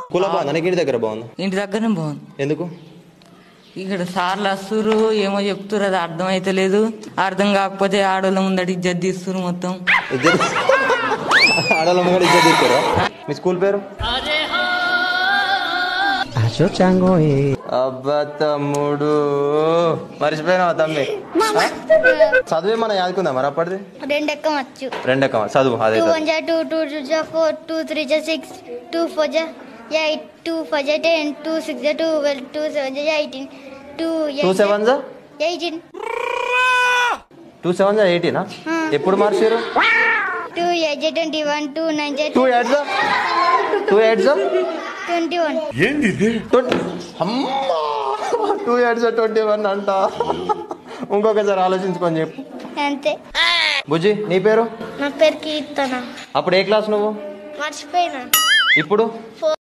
School బాగుందా నీకు ఇంటి దగ్గర బాగుందా ఇంటి దగ్గరనే బాగుంది ఎందుకు ఇక్కడ సార్లు వస్తురు ఏమో చెప్తురు అది అర్థం అయితే లేదు అర్థం కాకపోతే ఆడోళ్ళ ముందట ఇజ్జత్ తీస్తురు మొత్తం ఇద్దరు ఆడవాళ్ళ కూడా ఇద్దరు తీసుకోరా మీ స్కూల్ పేరు అబ్బా తమ్ముడు మర్చిపోయినావా తమ్మి చదువే మన యాదుకుందా మరి అప్పటిది రెండు ఎక్కం వచ్చు రెండు ఎక్కమా చదువు అదే టూ చదువు. వన్ జా టూ టూ టూ జా ఫోర్ టూ త్రీ జా సిక్స్ టూ ఫోర్ జా ఎయిట్ టూ ఫైవ్ జా టెన్ టూ సిక్స్ జా ట్వెల్వ్ టూ సెవెన్ జా ఎయిటీన్ టూ టూ సెవెన్ జా ఎయిటీన్ టూ సెవెన్ జా ఎయిటీనా ఎప్పుడు మార్చారు టూ ఎయిట్ జా ట్వంటీ వన్ టూ నైన్ జా టూ ఎయిట్ జా టూ ఎయిట్ జా ట్వంటీ వన్ అమ్మా టూ ఎయిట్ జా ట్వంటీ వన్ అంట ఇంకొకసారి ఆలోచించుకొని చెప్పు అంతే బుజ్జి నీ పేరు నా పేరు కీర్తన అప్పుడు ఏ క్లాస్ నువ్వు మర్చిపోయినా ఇప్పుడు